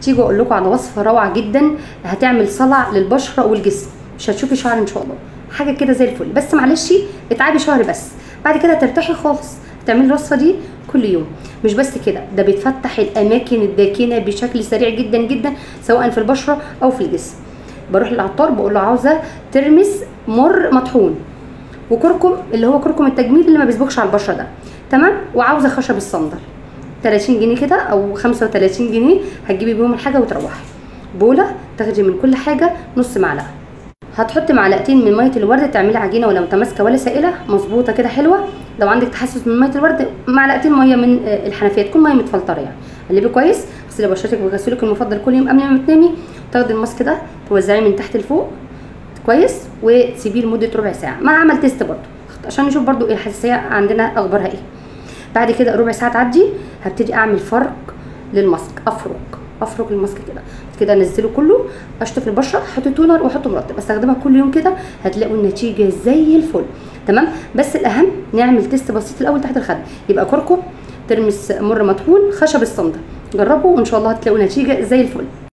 تيجوا اقول لكم على وصفه روعه جدا هتعمل صلع للبشره والجسم مش هتشوفي شعر ان شاء الله حاجه كده زي الفل بس معلش اتعبي شهر بس بعد كده ترتاحي خالص هتعملي الوصفه دي كل يوم مش بس كده ده بتفتح الاماكن الداكنه بشكل سريع جدا جدا سواء في البشره او في الجسم بروح للعطار بقول له عاوزه ترمس مر مطحون وكركم اللي هو كركم التجميل اللي ما بيسبقش على البشره ده تمام وعاوزه خشب الصندل 30 جنيه كده او 35 جنيه هتجيبي بيهم الحاجه وتروحي بوله تاخدي من كل حاجه نص معلقه هتحطي معلقتين من ميه الورد تعملي عجينه ولا متماسكه ولا سائله مظبوطه كده حلوه لو عندك تحسس من ميه الورد معلقتين ميه من آه، الحنفيه تكون ميه متفلتره يعني قلبي كويس اغسلي بشرتك بغسولك المفضل كل يوم قبل ما تنامي تاخدي الماسك ده توزعيه من تحت لفوق كويس وتسيبيه لمده ربع ساعه مع عمل تيست برضه عشان نشوف برضه الحساسيه عندنا اخبارها ايه بعد كده ربع ساعه تعدي هبتدي اعمل فرق للماسك افرك افرك الماسك كده كده انزله كله اشطف البشره احط تونر واحط مرطب استخدمها كل يوم كده هتلاقوا النتيجه زي الفل تمام بس الاهم نعمل تيست بسيط الاول تحت الخد يبقى كركم ترمس مر مطحون خشب الصندل جربوا وان شاء الله هتلاقوا نتيجه زي الفل